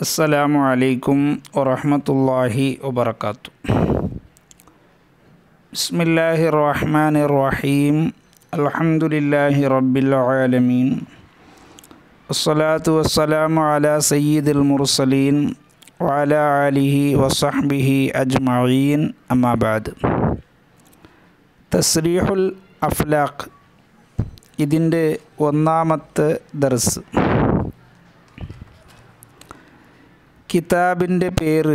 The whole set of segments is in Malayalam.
السلام عليكم ورحمة الله وبركاته بسم الله الرحمن الرحيم الحمد لله رب العالمين الصلاة والسلام على سيد المرسلين وعلى آله وصحبه أجمعين أما بعد തസ്രീഹുൽ അഫ്ലാഖ് ഇതിൻ്റെ ഒന്നാമത്തെ ദർസ് കിതാബിൻ്റെ പേര്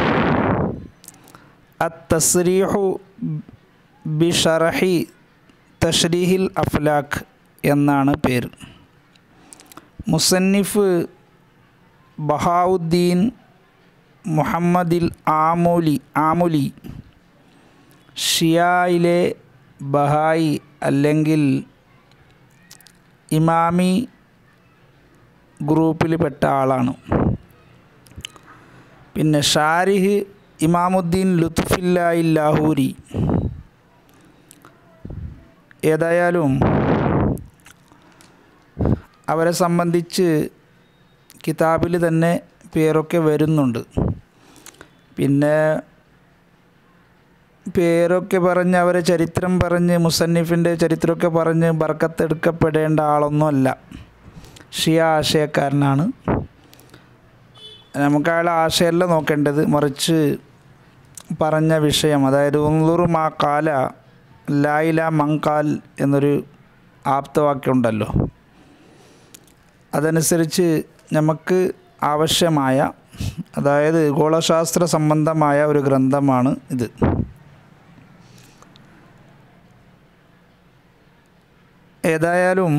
അത്തസ്രീഹു ബിഷറഹി തഷ്രീഹിൽ അഫ്ലാഖ് എന്നാണ് പേര് മുസന്നിഫ് ബഹാവുദ്ദീൻ മുഹമ്മദിൽ ആമോലി ആമുലി ഷിയായിലെ ബഹായി അല്ലെങ്കിൽ ഇമാമി ഗ്രൂപ്പിൽപ്പെട്ട ആളാണ് പിന്നെ ഷാരിഹ് ഇമാമുദ്ദീൻ ലുത്ഫില്ലായി ലാഹൂരി ഏതായാലും അവരെ സംബന്ധിച്ച് കിതാബിൽ തന്നെ പേരൊക്കെ വരുന്നുണ്ട് പിന്നെ പേരൊക്കെ പറഞ്ഞ് അവരെ ചരിത്രം പറഞ്ഞ് മുസന്നിഫിൻ്റെ ചരിത്രമൊക്കെ പറഞ്ഞ് ബർക്കത്തെടുക്കപ്പെടേണ്ട ആളൊന്നുമല്ല ഷിയ ആശയക്കാരനാണ് നമുക്ക് അയാളെ ആശയമല്ല നോക്കേണ്ടത് മറിച്ച് പറഞ്ഞ വിഷയം അതായത് ഉള്ളൂർ മാ കാല ലായില മങ്കാൽ എന്നൊരു ആപ്തവാക്യം ഉണ്ടല്ലോ അതനുസരിച്ച് നമുക്ക് ആവശ്യമായ അതായത് ഗോളശാസ്ത്ര സംബന്ധമായ ഒരു ഗ്രന്ഥമാണ് ഇത് ഏതായാലും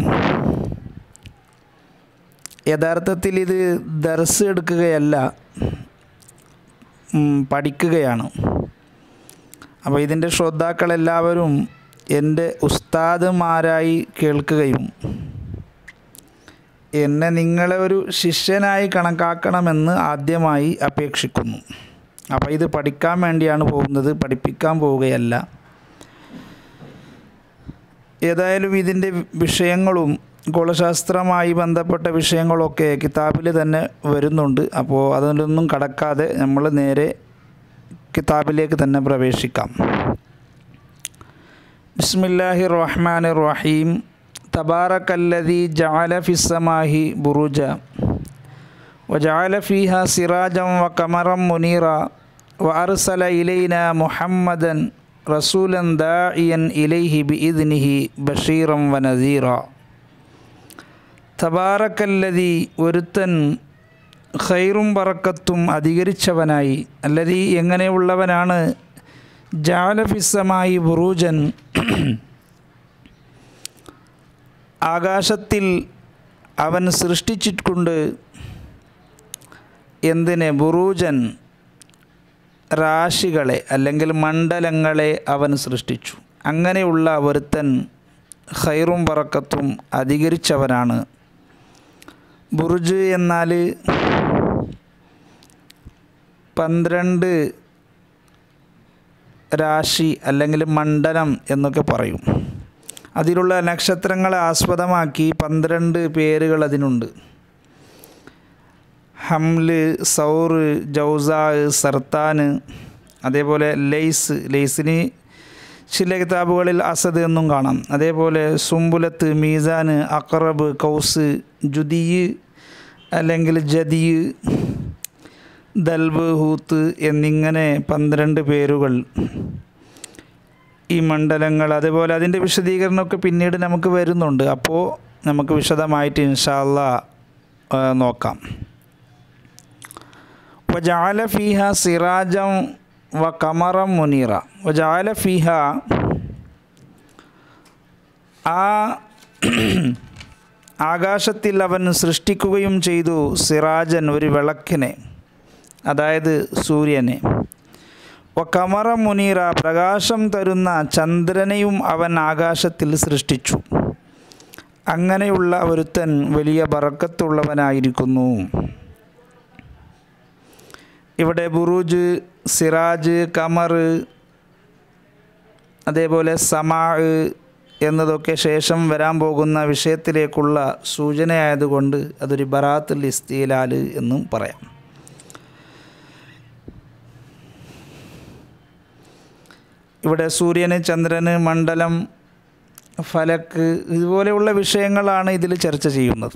യഥാർത്ഥത്തിൽ ഇത് ദർസ് എടുക്കുകയല്ല പഠിക്കുകയാണ് അപ്പോൾ ഇതിൻ്റെ ശ്രോതാക്കളെല്ലാവരും എൻ്റെ ഉസ്താദുമാരായി കേൾക്കുകയും എന്നെ നിങ്ങളെ ഒരു ശിഷ്യനായി കണക്കാക്കണമെന്ന് ആദ്യമായി അപേക്ഷിക്കുന്നു അപ്പോൾ ഇത് പഠിക്കാൻ വേണ്ടിയാണ് പോകുന്നത് പഠിപ്പിക്കാൻ പോവുകയല്ല ഏതായാലും ഇതിൻ്റെ വിഷയങ്ങളും ഗോളശാസ്ത്രമായി ബന്ധപ്പെട്ട വിഷയങ്ങളൊക്കെ കിതാബിൽ തന്നെ വരുന്നുണ്ട് അപ്പോൾ അതിലൊന്നും കടക്കാതെ നമ്മൾ നേരെ കിതാബിലേക്ക് തന്നെ പ്രവേശിക്കാം ബിസ്മില്ലാഹി റഹ്മാൻ റഹീം തബാറക്കല്ലതി ജാല ഫിസ്സമാഹി ബുറുജ وجعل فيها سراجا وقمرا منيرا وأرسل إلينا محمدا رسولا داعيا إليه بإذنه بشيرا ونذيرا തബാറക്കല്ലതി ഒരുത്തൻ ഖൈറും പറക്കത്തും അധികരിച്ചവനായി അല്ലതി എങ്ങനെയുള്ളവനാണ് ജാലഫിസമായി ബുറൂജൻ ആകാശത്തിൽ അവൻ സൃഷ്ടിച്ചിട്ടുണ്ട് എന്തിന് ബുറൂജൻ രാശികളെ അല്ലെങ്കിൽ മണ്ഡലങ്ങളെ അവൻ സൃഷ്ടിച്ചു അങ്ങനെയുള്ള ഒരുത്തൻ ഖൈറും പറക്കത്തും അധികരിച്ചവനാണ് ബുർജ് എന്നാൽ പന്ത്രണ്ട് രാശി അല്ലെങ്കിൽ മണ്ഡലം എന്നൊക്കെ പറയും അതിലുള്ള നക്ഷത്രങ്ങളെ ആസ്പദമാക്കി പന്ത്രണ്ട് പേരുകൾ അതിനുണ്ട് ഹംല് സൗറ് ജൗസാ സർത്താന് അതേപോലെ ലെയ്സ് ലെയ്സിന് ചില കിതാബുകളിൽ അസദ് എന്നും കാണാം അതേപോലെ സുംബുലത്ത് മീസാന് അക്രബ് കൗസ് ജുദിയ് അല്ലെങ്കിൽ ജദിയ് ദൽബ് ഹൂത്ത് എന്നിങ്ങനെ പന്ത്രണ്ട് പേരുകൾ ഈ മണ്ഡലങ്ങൾ അതേപോലെ അതിൻ്റെ വിശദീകരണമൊക്കെ പിന്നീട് നമുക്ക് വരുന്നുണ്ട് അപ്പോൾ നമുക്ക് വിശദമായിട്ട് ഇൻഷാല്ല നോക്കാം വജാല ഫീഹ സിറാജം വ കമറം മുനീറ വജാല ഫിഹ ആ ആകാശത്തിൽ അവൻ സൃഷ്ടിക്കുകയും ചെയ്തു സിറാജൻ ഒരു വിളക്കിനെ അതായത് സൂര്യനെ വ കമറ മുനീറ പ്രകാശം തരുന്ന ചന്ദ്രനെയും അവൻ ആകാശത്തിൽ സൃഷ്ടിച്ചു അങ്ങനെയുള്ള ഒരുത്തൻ വലിയ ബറക്കത്തുള്ളവനായിരിക്കുന്നു ഇവിടെ ബുറൂജ് സിറാജ് കമർ അതേപോലെ സമാ എന്നതൊക്കെ ശേഷം വരാൻ പോകുന്ന വിഷയത്തിലേക്കുള്ള സൂചനയായതുകൊണ്ട് അതൊരു ബറാത്തുൽ ഇസ്തീലാൽ എന്നും പറയാം ഇവിടെ സൂര്യന് ചന്ദ്രന് മണ്ഡലം ഫലക്ക് ഇതുപോലെയുള്ള വിഷയങ്ങളാണ് ഇതിൽ ചർച്ച ചെയ്യുന്നത്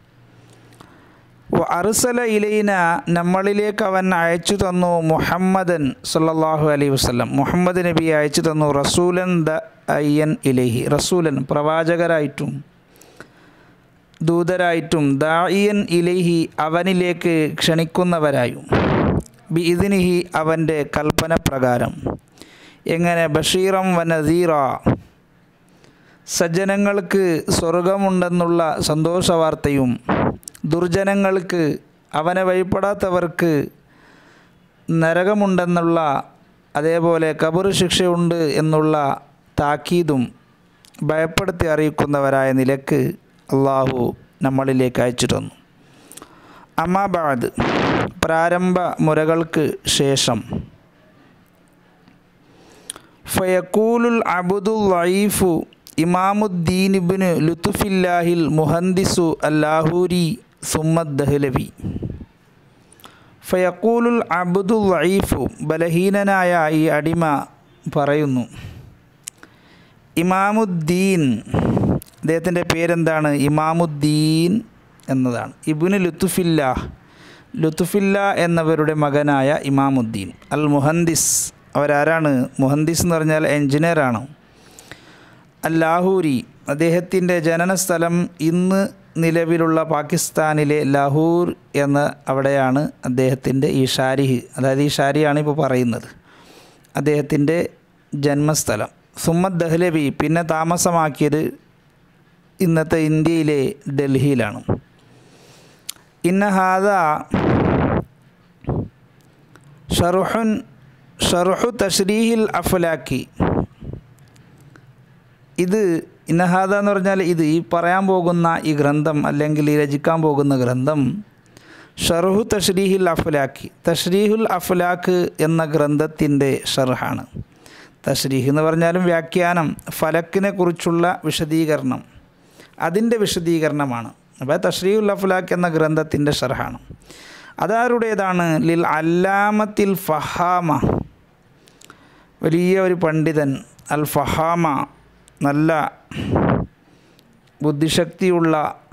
അറുസല ഇലൈന നമ്മളിലേക്ക് അവൻ അയച്ചു തന്നു മുഹമ്മദൻ സല്ലല്ലാഹു അലൈഹി വസല്ലം മുഹമ്മദ് നബി അയച്ചു തന്നു റസൂലൻ ദ അയ്യൻ ഇലൈഹി റസൂലൻ പ്രവാചകരായിട്ടും ദൂതരായിട്ടും ദായിയൻ ഇലൈഹി അവനിലേക്ക് ക്ഷണിക്കുന്നവരായും ബി ഇതിനിഹി അവൻ്റെ കൽപ്പന പ്രകാരം എങ്ങനെ ബഷീറം വനദീറ സജ്ജനങ്ങൾക്ക് സ്വർഗമുണ്ടെന്നുള്ള സന്തോഷവാർത്തയും ദുർജനങ്ങൾക്ക് അവനെ വഴിപ്പെടാത്തവർക്ക് നരകമുണ്ടെന്നുള്ള അതേപോലെ കബർ ശിക്ഷയുണ്ട് എന്നുള്ള താക്കീതും ഭയപ്പെടുത്തി അറിയിക്കുന്നവരായ നിലക്ക് അള്ളാഹു നമ്മളിലേക്ക് അയച്ചു തന്നു അമാബാദ് പ്രാരംഭ മുറകൾക്ക് ശേഷം ഫയക്കൂലുൽ അബുദുൽ വൈഫു ഇമാമുദ്ദീനിബിന് ലുത്തുഫില്ലാഹിൽ മുഹന്ദിസു അല്ലാഹൂരി സുമ്മദ് ദഹ്ലവി ഫയക്കൂലുൽ അബുദുൽ വൈഫു ബലഹീനനായ ഈ അടിമ പറയുന്നു ഇമാമുദ്ദീൻ അദ്ദേഹത്തിൻ്റെ പേരെന്താണ് ഇമാമുദ്ദീൻ എന്നതാണ് ഇബുന് ലുത്തുഫില്ല ലുത്തുഫില്ല എന്നവരുടെ മകനായ ഇമാമുദ്ദീൻ അൽ മുഹന്ദിസ് അവരാരാണ് മുഹന്ദിസ് എന്ന് പറഞ്ഞാൽ എൻജിനീയറാണ് അൽ ലാഹൂരി അദ്ദേഹത്തിൻ്റെ ജനനസ്ഥലം ഇന്ന് നിലവിലുള്ള പാകിസ്ഥാനിലെ ലാഹൂർ എന്ന അവിടെയാണ് അദ്ദേഹത്തിൻ്റെ ഈ ഷാരിഹ് അതായത് ഈ ഷാരിയാണ് ഇപ്പോൾ പറയുന്നത് അദ്ദേഹത്തിൻ്റെ ജന്മസ്ഥലം സുമ്മദ് ദഹ്ലവി പിന്നെ താമസമാക്കിയത് ഇന്നത്തെ ഇന്ത്യയിലെ ഡൽഹിയിലാണ് ഇന്നഹാദ ഷറുഹുൻ ഷറുഹു തഷ്രീഹിൽ അഫലാക്കി ഇത് ഇന്നഹാദ എന്ന് പറഞ്ഞാൽ ഇത് ഈ പറയാൻ പോകുന്ന ഈ ഗ്രന്ഥം അല്ലെങ്കിൽ ഈ രചിക്കാൻ പോകുന്ന ഗ്രന്ഥം ഷറുഹു തഷ്രീഹിൽ അഫലാക്കി തഷ്രീഹുൽ അഫലാഖ് എന്ന ഗ്രന്ഥത്തിൻ്റെ ഷർഹാണ് തഷ്രീഹ് എന്ന് പറഞ്ഞാലും വ്യാഖ്യാനം ഫലക്കിനെ കുറിച്ചുള്ള വിശദീകരണം അതിൻ്റെ വിശദീകരണമാണ് അപ്പോൾ തഷ്രീഹുൽ അഫ്ലാഖ് എന്ന ഗ്രന്ഥത്തിൻ്റെ ഷർഹാണ് അതാരുടേതാണ് ലിൽ അല്ലാമത്തിൽ ഫഹാമ വലിയ ഒരു പണ്ഡിതൻ അൽ ഫഹാമ നല്ല ബുദ്ധിശക്തിയുള്ള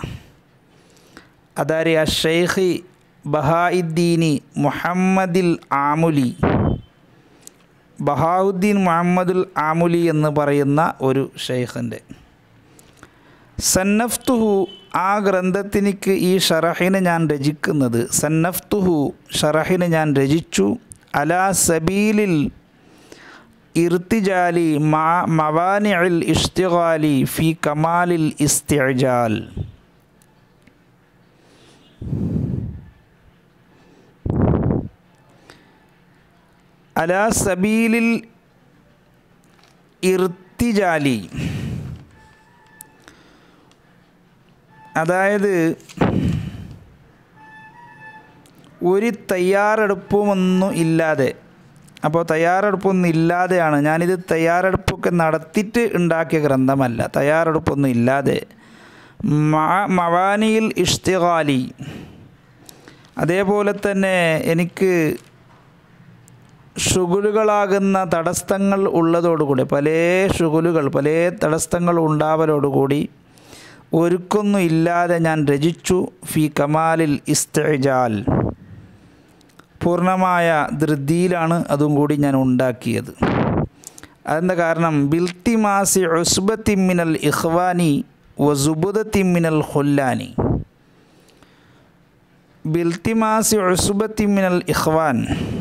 അതാരെ ആ ഷെയ്ഖി ബഹായിദ്ദീനി മുഹമ്മദിൽ ആമുലി ബഹാവുദ്ദീൻ മുഹമ്മദുൽ ആമുലി എന്ന് പറയുന്ന ഒരു ഷെയ്ഖിൻ്റെ സന്നഫ്തുഹു ആ ഗ്രന്ഥത്തിനിക്ക് ഈ ഷറഹിന് ഞാൻ രചിക്കുന്നത് സന്നഫ്തുഹു ഷറഹിന് ഞാൻ രചിച്ചു അലാ സബീലിൽ ഇർത്തിജാലി മാ മവാനിഅൽ ഇഷ്തിഗാലി ഫി കമാലിൽ ഇസ്തിഅജാൽ അലാ സബീലിൽ ഇർത്തിജാലി അതായത് ഒരു തയ്യാറെടുപ്പുമൊന്നും ഇല്ലാതെ അപ്പോൾ തയ്യാറെടുപ്പൊന്നും ഇല്ലാതെയാണ് ഞാനിത് തയ്യാറെടുപ്പൊക്കെ നടത്തിയിട്ട് ഉണ്ടാക്കിയ ഗ്രന്ഥമല്ല തയ്യാറെടുപ്പൊന്നും ഇല്ലാതെ മവാനിയിൽ ഇഷ്തിഗാലി അതേപോലെ തന്നെ എനിക്ക് ഷുഗുലുകളാകുന്ന തടസ്സങ്ങൾ ഉള്ളതോടുകൂടി പല ഷുഗുലുകൾ പല തടസ്സങ്ങൾ ഉണ്ടാവലോടുകൂടി ഒരുക്കൊന്നും ഇല്ലാതെ ഞാൻ രചിച്ചു ഫി കമാലിൽ ഇസ്തജാൽ പൂർണ്ണമായ ധൃതിയിലാണ് അതും കൂടി ഞാൻ ഉണ്ടാക്കിയത് അതെന്താ കാരണം ബിൽത്തിമാസി ഉസ്ബത്തിമിനൽ ഇഖ്വാനി വസുബുദത്തിമിനൽ ഹുല്ലാനി ബിൽത്തിമാസി ഉസ്ബത്തിമിനൽ ഇഖ്വാൻ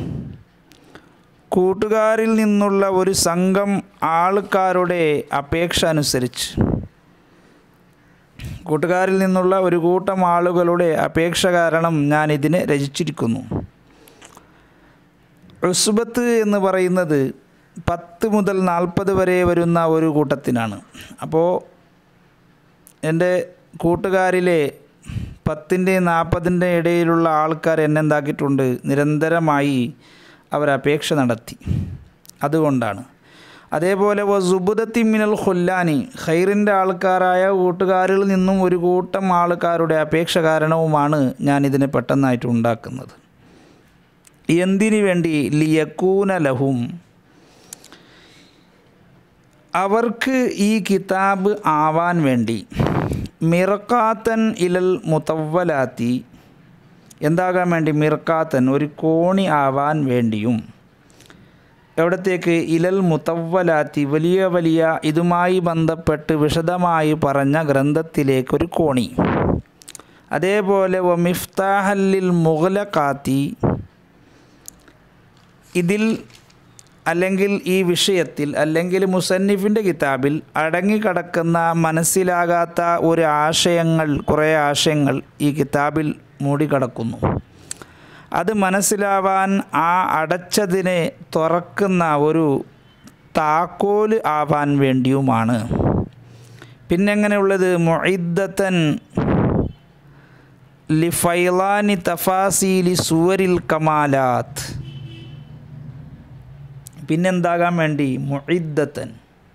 കൂട്ടുകാരിൽ നിന്നുള്ള ഒരു സംഘം ആൾക്കാരുടെ അപേക്ഷ അനുസരിച്ച് കൂട്ടുകാരിൽ നിന്നുള്ള ഒരു കൂട്ടം ആളുകളുടെ അപേക്ഷ കാരണം ഞാൻ ഇതിനെ രചിച്ചിരിക്കുന്നു ഉസ്ബത്ത് എന്ന് പറയുന്നത് പത്ത് മുതൽ നാൽപ്പത് വരെ വരുന്ന ഒരു കൂട്ടത്തിനാണ് അപ്പോൾ എൻ്റെ കൂട്ടുകാരിലെ പത്തിൻ്റെ നാൽപ്പതിൻ്റെ ഇടയിലുള്ള ആൾക്കാർ എന്നെ എന്താക്കിയിട്ടുണ്ട് നിരന്തരമായി അവർ അപേക്ഷ നടത്തി അതുകൊണ്ടാണ് അതേപോലെ വസുബുദത്തി മിനൽ ഖുല്ലാനി ഖൈറിൻ്റെ ആൾക്കാരായ കൂട്ടുകാരിൽ നിന്നും ഒരു കൂട്ടം ആൾക്കാരുടെ അപേക്ഷ കാരണവുമാണ് ഞാൻ ഇതിനെ പെട്ടെന്നായിട്ട് ഉണ്ടാക്കുന്നത് എന്തിനു വേണ്ടി ലിയക്കൂന ലഹും അവർക്ക് ഈ കിതാബ് ആവാൻ വേണ്ടി മിർക്കാത്തൻ ഇലൽ മുത്തവലാത്തി എന്താകാൻ വേണ്ടി മിർക്കാത്തൻ ഒരു കോണി ആവാൻ വേണ്ടിയും എവിടത്തേക്ക് ഇലൽ മുത്തവലാത്തി വലിയ വലിയ ഇതുമായി ബന്ധപ്പെട്ട് വിശദമായി പറഞ്ഞ ഗ്രന്ഥത്തിലേക്ക് ഒരു കോണി അതേപോലെ വ മിഫ്താഹല്ലിൽ മുഗലക്കാത്തി ഇതിൽ അല്ലെങ്കിൽ ഈ വിഷയത്തിൽ അല്ലെങ്കിൽ മുസന്നിഫിൻ്റെ കിതാബിൽ അടങ്ങിക്കിടക്കുന്ന മനസ്സിലാകാത്ത ഒരു ആശയങ്ങൾ കുറേ ആശയങ്ങൾ ഈ കിതാബിൽ മൂടിക്കിടക്കുന്നു അത് മനസ്സിലാവാൻ ആ അടച്ചതിനെ തുറക്കുന്ന ഒരു താക്കോല് ആവാൻ വേണ്ടിയുമാണ് പിന്നെങ്ങനെയുള്ളത് മൊയ്ദത്തൻ ലിഫൈലാനി തഫാസീലി സുവരിൽ കമാലാത്ത് പിന്നെന്താകാൻ വേണ്ടി മൊയ്ദത്തൻ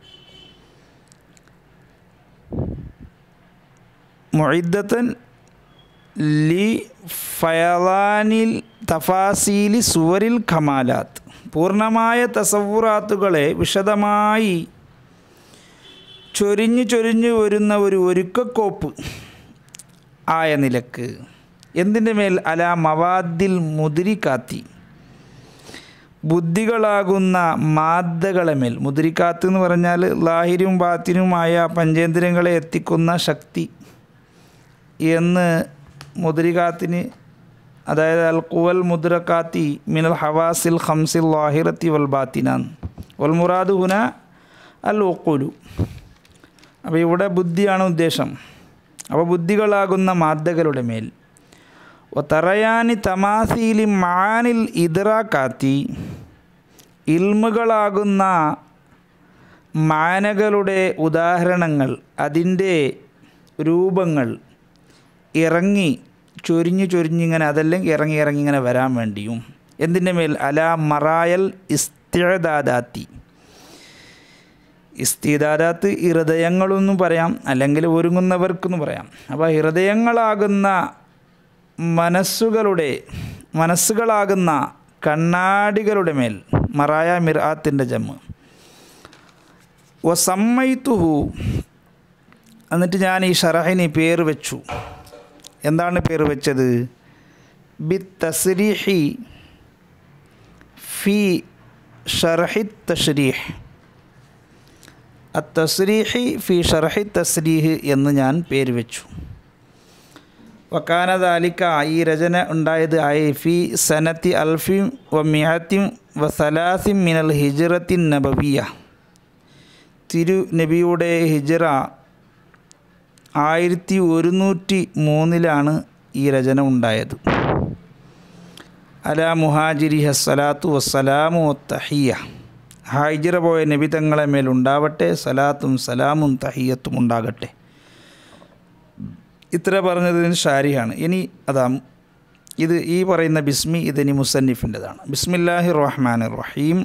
മൊയ്ദത്തൻ ലി ഫയലാനിൽ തഫാസീലി സുവരിൽ ഖമാലാത്ത് പൂർണ്ണമായ തസവുറാത്തുകളെ വിശദമായി ചൊരിഞ്ഞു ചൊരിഞ്ഞു വരുന്ന ഒരു ഒരുക്കക്കോപ്പ് ആയ നിലക്ക് എന്തിൻ്റെ മേൽ അല മവാദിൽ മുതിരിക്കാത്തി ബുദ്ധികളാകുന്ന മാദ്ദകളെ മേൽ മുതിരിക്കാത്ത് എന്ന് പറഞ്ഞാൽ ലാഹിരും ബാത്തിനുമായ പഞ്ചേന്ദ്രിയങ്ങളെ എത്തിക്കുന്ന ശക്തി എന്ന് മുദ്രികാത്തിന് അതായത് അൽ കുവൽ മുദ്രക്കാത്തി മിനൽ ഹവാസിൽ ഹംസിൽ ലാഹിറത്തി വൽ ബാത്തിനാൻ വൽ മുറാദ് ഹുന അൽ ഒക്കുലു അപ്പോൾ ഇവിടെ ബുദ്ധിയാണ് ഉദ്ദേശം അപ്പോൾ ബുദ്ധികളാകുന്ന മാദ്ദകളുടെ മേൽ ഒ തറയാനി തമാസീലി മാനിൽ ഇദ്രാക്കാത്തി ഇൽമുകളാകുന്ന മാനകളുടെ ഉദാഹരണങ്ങൾ അതിൻ്റെ രൂപങ്ങൾ ഇറങ്ങി ചൊരിഞ്ഞു ചൊരിഞ്ഞിങ്ങനെ അതല്ലെങ്കിൽ ഇറങ്ങി ഇറങ്ങി ഇങ്ങനെ വരാൻ വേണ്ടിയും എന്തിൻ്റെ മേൽ അല മറായൽ ഇസ്തിഴദാദാത്തി ഇസ്തിദാദാത്ത് ഹൃദയങ്ങളെന്നും പറയാം അല്ലെങ്കിൽ ഒരുങ്ങുന്നവർക്കെന്ന് പറയാം അപ്പോൾ ഹൃദയങ്ങളാകുന്ന മനസ്സുകളുടെ മനസ്സുകളാകുന്ന കണ്ണാടികളുടെ മേൽ മറായ മിറാത്തിൻ്റെ ജമ്മ് ഒ സമ്മയിത്തുഹു എന്നിട്ട് ഞാൻ ഈ ഷറഹിന് പേര് വെച്ചു എന്താണ് പേര് വെച്ചത് ബി തസ്രീഹി ഫി ഷർഹി തഷ്രീഹ് അത്തസ്രീഹി ഫി ഷർഹി തസ്രീഹ് എന്ന് ഞാൻ പേര് വെച്ചു വക്കാനദാലിക്ക ഈ രചന ഉണ്ടായത് ആയി ഫി സനത്തി അൽഫിം വ മിഹത്തിം വ സലാസിം മിനൽ ഹിജറത്തിൻ നബവിയ തിരു നബിയുടെ ഹിജറ ആയിരത്തി ഒരുന്നൂറ്റി മൂന്നിലാണ് ഈ രചന ഉണ്ടായത് അല മുഹാജിരി ഹസ്സലാത്തു വസ്സലാമു തഹിയ ഹാജിറ പോയ നബി തങ്ങളെ മേലുണ്ടാവട്ടെ സലാത്തും സലാമും തഹിയത്തും ഉണ്ടാകട്ടെ ഇത്ര പറഞ്ഞതിന് ഷാരിയാണ് ഇനി അതാ ഇത് ഈ പറയുന്ന ബിസ്മി ഇതിനി മുസന്നിഫിൻ്റെതാണ് ബിസ്മില്ലാഹി റഹ്മാൻ റഹീം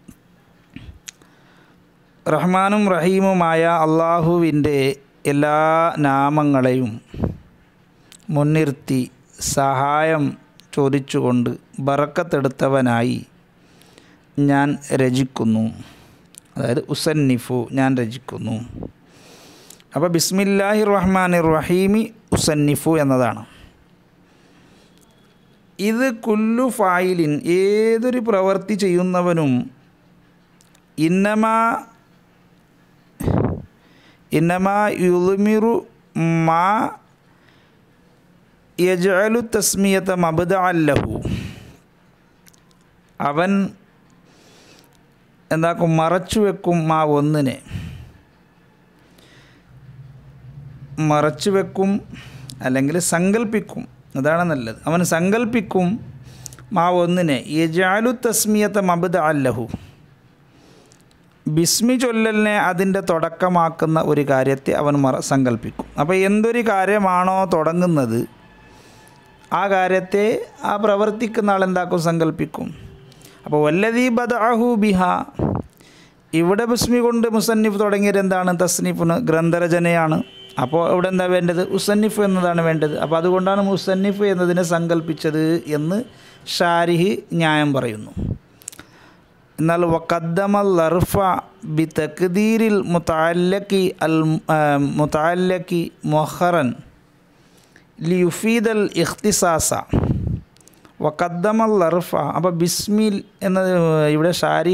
റഹ്മാനും റഹീമുമായ അള്ളാഹുവിൻ്റെ എല്ലാ നാമങ്ങളെയും മുൻനിർത്തി സഹായം ചോദിച്ചുകൊണ്ട് ബറക്കത്തെടുത്തവനായി ഞാൻ രചിക്കുന്നു അതായത് ഉസന്നിഫു ഞാൻ രചിക്കുന്നു അപ്പോൾ ബിസ്മില്ലാഹി റഹ്മാൻ റഹീമി ഉസന്നിഫു എന്നതാണ് ഇത് കുല്ലു ഫായിലിൻ ഏതൊരു പ്രവൃത്തി ചെയ്യുന്നവനും ഇന്നമാ ഇന്നമാ യുൽമിറു മാ യജഅലു തസ്മിയത മബ്ദ അല്ലഹു അവൻ എന്താക്കും മറച്ചു വെക്കും ആ ഒന്നിനെ മറച്ചു വെക്കും അല്ലെങ്കിൽ സങ്കല്പിക്കും അതാണ് നല്ലത് അവൻ സങ്കല്പിക്കും ആ ഒന്നിനെ യജാലു തസ്മിയത്ത മബ്ദ അല്ലഹു ബിസ്മി ചൊല്ലലിനെ അതിൻ്റെ തുടക്കമാക്കുന്ന ഒരു കാര്യത്തെ അവൻ മറ സങ്കല്പിക്കും അപ്പോൾ എന്തൊരു കാര്യമാണോ തുടങ്ങുന്നത് ആ കാര്യത്തെ ആ പ്രവർത്തിക്കുന്ന ആളെന്താക്കും സങ്കല്പിക്കും അപ്പോൾ വല്ലതീ ബദഅഹു ബിഹ ഇവിടെ ബിസ്മി കൊണ്ട് മുസന്നിഫ് തുടങ്ങിയത് എന്താണ് തസ്നിഫിന് ഗ്രന്ഥരചനയാണ് അപ്പോൾ ഇവിടെ എന്താ വേണ്ടത് ഉസന്നിഫ് എന്നതാണ് വേണ്ടത് അപ്പോൾ അതുകൊണ്ടാണ് മുസന്നിഫ് എന്നതിനെ സങ്കല്പിച്ചത് എന്ന് ഷാരിഹ് ന്യായം പറയുന്നു എന്നാൽ വക്കദ്ദമ ലർഫ ബി തക്ദീരിൽ മുത്താലക്കി അൽ മുത്താലക്കി മൊഹറൻ ലിയുഫീദൽ ഇഖ്തിസാസ വക്കദ്ദമ ലർഫ അപ്പോൾ ബിസ്മിൽ എന്നത് ഇവിടെ ഷാരി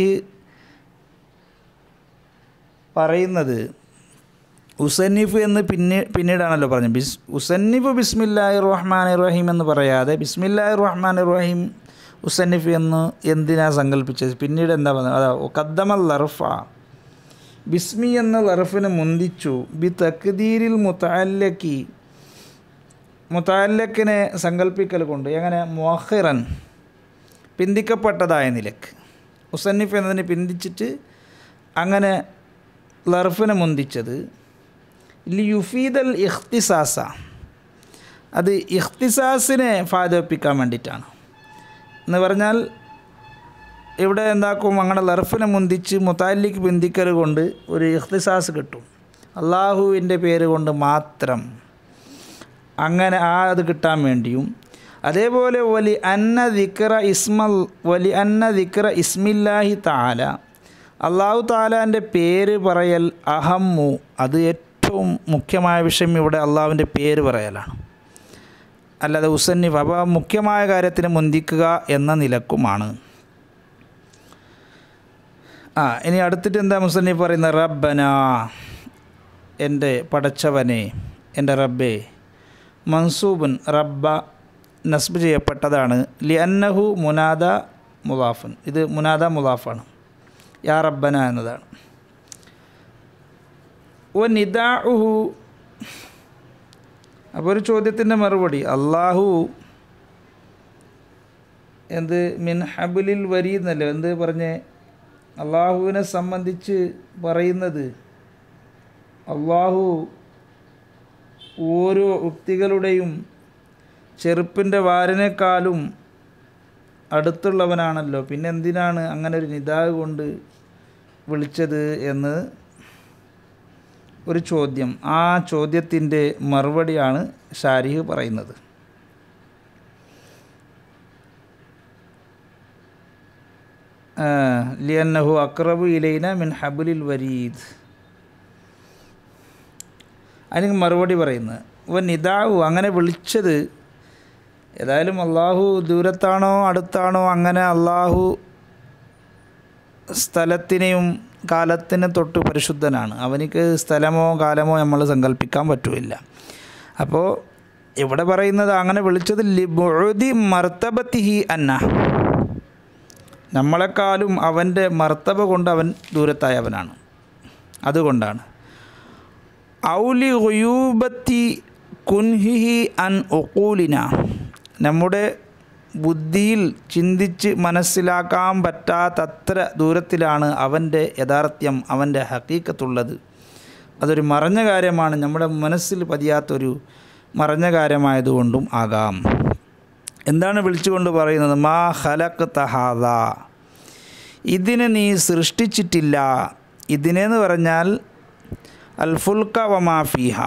പറയുന്നത് ഉസന്നിഫ് എന്ന് പിന്നെ പിന്നീടാണല്ലോ പറഞ്ഞത് ബിസ് ഉസന്നിഫ് ബിസ്മില്ലാഹി റഹ്മാൻ റഹീം എന്ന് പറയാതെ ബിസ്മില്ലാഹി റഹ്മാൻ റഹീം ഉസന്നിഫ് എന്ന് എന്തിനാ സങ്കല്പിച്ചത് പിന്നീട് എന്താ പറഞ്ഞത് അതാ കദ്ദമൽ ലർഫ ബിസ്മി എന്ന ലർഫിനെ മുന്തിച്ചു ബി തക്ദീരിൽ മുത്താലക്കി മുത്താലക്കിനെ സങ്കല്പിക്കൽ കൊണ്ട് എങ്ങനെ മൊഹിറൻ പിന്തിക്കപ്പെട്ടതായ നിലക്ക് ഉസന്നിഫ് എന്നതിനെ പിന്തിച്ചിട്ട് അങ്ങനെ ലർഫിനെ മുന്തിച്ചത് ലിയുഫീദൽ ഇഖ്തിസാസ അത് ഇഖ്തിസാസിനെ ഫാദപ്പിക്കാൻ വേണ്ടിയിട്ടാണ് എന്ന് പറഞ്ഞാൽ ഇവിടെ എന്താക്കും അങ്ങനെ ലർഫിനെ മുന്തിച്ച് മുത്താലിക്ക് പിന്തിക്കൽ കൊണ്ട് ഒരു ഇഖ്തിസാസ് കിട്ടും അള്ളാഹുവിൻ്റെ പേര് കൊണ്ട് മാത്രം അങ്ങനെ ആ അത് കിട്ടാൻ വേണ്ടിയും അതേപോലെ വലി അന്ന ദിക്ര ഇസ്മൽ വലി അന്ന ദിക്ര ഇസ്മില്ലാഹി താല അള്ളാഹു താലാൻ്റെ പേര് പറയൽ അഹമ്മു അത് ഏറ്റവും മുഖ്യമായ വിഷയം ഇവിടെ അള്ളാഹുവിൻ്റെ പേര് പറയലാണ് അല്ലാതെ ഉസന്നിഫ് അപ്പോൾ മുഖ്യമായ കാര്യത്തിന് മുന്തിക്കുക എന്ന നിലക്കുമാണ് ആ ഇനി അടുത്തിട്ട് എന്താ മുസന്നിഫ് പറയുന്നത് റബ്ബന എൻ്റെ പടച്ചവനെ എൻ്റെ റബ്ബേ മൻസൂബുൻ റബ്ബ നസ്ബ് ചെയ്യപ്പെട്ടതാണ് ലി അന്നഹു മുനാദ മുലാഫൻ ഇത് മുനാദ മുലാഫാണ് യാ റബ്ബന എന്നതാണ് ഒ നിദാഹു അപ്പോൾ ഒരു ചോദ്യത്തിൻ്റെ മറുപടി അള്ളാഹു എന്ത് മിൻ ഹബുലിൽ വരി എന്നല്ലേ എന്ത് പറഞ്ഞ് അള്ളാഹുവിനെ സംബന്ധിച്ച് പറയുന്നത് അള്ളാഹു ഓരോ ഉക്തികളുടെയും ചെറുപ്പിൻ്റെ വാരിനേക്കാളും അടുത്തുള്ളവനാണല്ലോ പിന്നെ എന്തിനാണ് അങ്ങനെ ഒരു നിതാവ് കൊണ്ട് വിളിച്ചത് എന്ന് ഒരു ചോദ്യം ആ ചോദ്യത്തിൻ്റെ മറുപടിയാണ് ഷാരിഹ് പറയുന്നത് ലിയന്നഹു അക്രബു ഇലൈന മിൻ ഹബുലിൽ വരീദ് അതിന് മറുപടി പറയുന്നത് ഇവ നിതാവു അങ്ങനെ വിളിച്ചത് ഏതായാലും അള്ളാഹു ദൂരത്താണോ അടുത്താണോ അങ്ങനെ അള്ളാഹു സ്ഥലത്തിനെയും കാലത്തിന് തൊട്ട് പരിശുദ്ധനാണ് അവനിക്ക് സ്ഥലമോ കാലമോ നമ്മൾ സങ്കല്പിക്കാൻ പറ്റുമില്ല അപ്പോൾ ഇവിടെ പറയുന്നത് അങ്ങനെ വിളിച്ചത് ലിബുഴുതി മർത്തബത്തിഹി അന്ന നമ്മളെക്കാളും അവൻ്റെ മർത്തബ കൊണ്ട് അവൻ ദൂരത്തായവനാണ് അതുകൊണ്ടാണ് ഔലി ഹുയൂബത്തി കുൻഹിഹി അൻ ഒക്കൂലിന നമ്മുടെ ബുദ്ധിയിൽ ചിന്തിച്ച് മനസ്സിലാക്കാൻ പറ്റാത്തത്ര ദൂരത്തിലാണ് അവൻ്റെ യഥാർത്ഥ്യം അവൻ്റെ ഹക്കീക്കത്തുള്ളത് അതൊരു മറഞ്ഞ കാര്യമാണ് നമ്മുടെ മനസ്സിൽ പതിയാത്തൊരു മറഞ്ഞ കാര്യമായതുകൊണ്ടും ആകാം എന്താണ് വിളിച്ചുകൊണ്ട് പറയുന്നത് മാ ഹലക്ക് തഹാദ ഇതിനെ നീ സൃഷ്ടിച്ചിട്ടില്ല ഇതിനെന്ന് പറഞ്ഞാൽ അൽ ഫുൽക്ക വമാഫിഹ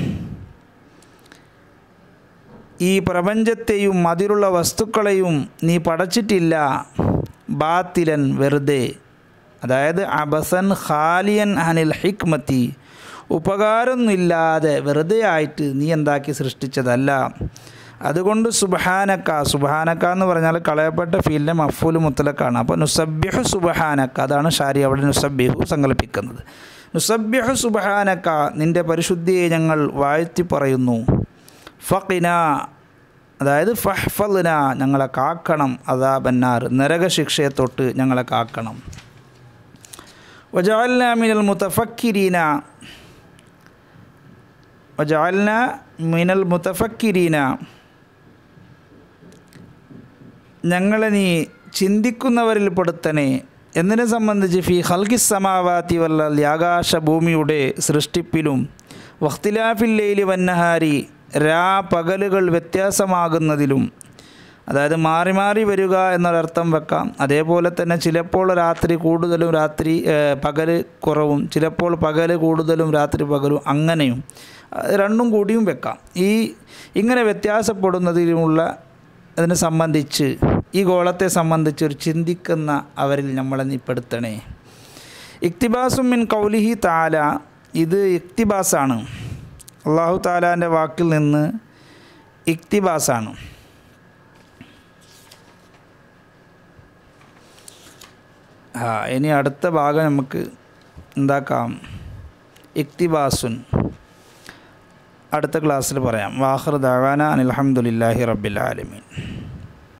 ഈ പ്രപഞ്ചത്തെയും അതിലുള്ള വസ്തുക്കളെയും നീ പടച്ചിട്ടില്ല ബാത്തിലൻ വെറുതെ അതായത് അബസൻ ഖാലിയൻ അനിൽ ഹിക്മത്തി ഉപകാരമൊന്നുമില്ലാതെ വെറുതെ ആയിട്ട് നീ എന്താക്കി സൃഷ്ടിച്ചതല്ല അതുകൊണ്ട് സുബഹാനക്ക സുബഹാനക്ക എന്ന് പറഞ്ഞാൽ കളയപ്പെട്ട ഫീലിൻ്റെ മഫൂൽ മുത്തലക്കാണ് അപ്പോൾ നുസബ്യഹു സുബഹാനക്ക അതാണ് ഷാരി അവിടെ നുസബ്യഹു സങ്കല്പിക്കുന്നത് നുസബ്യഹു സുബഹാനക്ക നിൻ്റെ പരിശുദ്ധിയെ ഞങ്ങൾ വാഴ്ത്തി പറയുന്നു ഫഖിന അതായത് ഫഹ്ഫലിന ഞങ്ങളെ കാക്കണം അതാ ബന്നാർ നരകശിക്ഷയെ തൊട്ട് ഞങ്ങളെ കാക്കണം വജാൽന മിനൽ മുത്തഫക്കിരീന വജാൽന മിനൽ മുത്തഫക്കിരീന ഞങ്ങളെ നീ ചിന്തിക്കുന്നവരിൽ പെടുത്തനെ എന്നതിനെ സംബന്ധിച്ച് ഫി ഹൽക്കി സമാവാത്തി വല്ല ആകാശ ഭൂമിയുടെ സൃഷ്ടിപ്പിലും വഖ്തിലാഫില്ലേലി വന്നഹാരി രാ പകലുകൾ വ്യത്യാസമാകുന്നതിലും അതായത് മാറി മാറി വരിക എന്നൊരർത്ഥം വെക്കാം അതേപോലെ തന്നെ ചിലപ്പോൾ രാത്രി കൂടുതലും രാത്രി പകൽ കുറവും ചിലപ്പോൾ പകൽ കൂടുതലും രാത്രി പകലും അങ്ങനെയും രണ്ടും കൂടിയും വെക്കാം ഈ ഇങ്ങനെ വ്യത്യാസപ്പെടുന്നതിലുമുള്ള അതിനെ സംബന്ധിച്ച് ഈ ഗോളത്തെ സംബന്ധിച്ച് ഒരു ചിന്തിക്കുന്ന അവരിൽ നമ്മളെ നീ പെടുത്തണേ ഇക്തിബാസും മിൻ കൗലിഹി താല ഇത് ഇക്തിബാസാണ് അള്ളാഹു താലാൻ്റെ വാക്കിൽ നിന്ന് ഇക്തിബാസാണ് ആ ഇനി അടുത്ത ഭാഗം നമുക്ക് എന്താക്കാം ഇക്തിബാസുൻ അടുത്ത ക്ലാസ്സിൽ പറയാം വാഹർ ദാവാന അനിൽഹമുല്ലാഹി റബ്ബിൽ ആലമീൻ